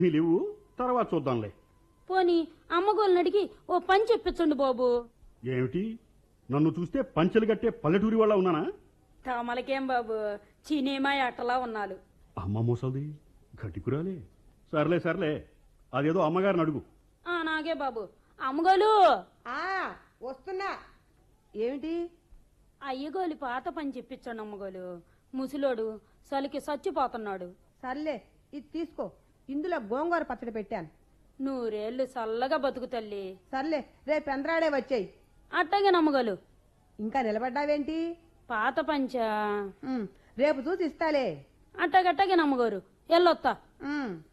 లేవు తర్వాత చూద్దాంలే పోని అమ్మగోళ్ళని అడిగి ఓ పని చెప్పించండి బాబు ఏమిటి నన్ను చూస్తే పంచెలు కట్టే పల్లెటూరి వాళ్ళ ఉన్నానా తమలకేం బాబు చినేమా అట్టలా ఉన్నాలు అమ్మ మోసల్ది గట్టికురాలే సర్లే సర్లే అదేదో అమ్మగారిని అడుగు ఆ నాగే బాబు అమ్మగోలు ఆ వస్తున్నా ఏమిటి అయ్యగోలి పాత పని చెప్పించండి అమ్మగోలు ముసలోడు సలికి చచ్చిపోతున్నాడు సర్లే ఇది తీసుకో ఇందులో గోంగూర పచ్చడి పెట్టాను నూరేళ్లు చల్లగా బతుకు తల్లి సర్లే రేపు ఎంద్రాడే వచ్చాయి అట్టగే నమ్మగోలు ఇంకా నిలబడ్డావేంటి పాత పంచా ఉమ్, రేపు చూసి ఇస్తాలే అట్టగట్టగే నమ్మగోరు ఎల్లొత్తా ఉమ్,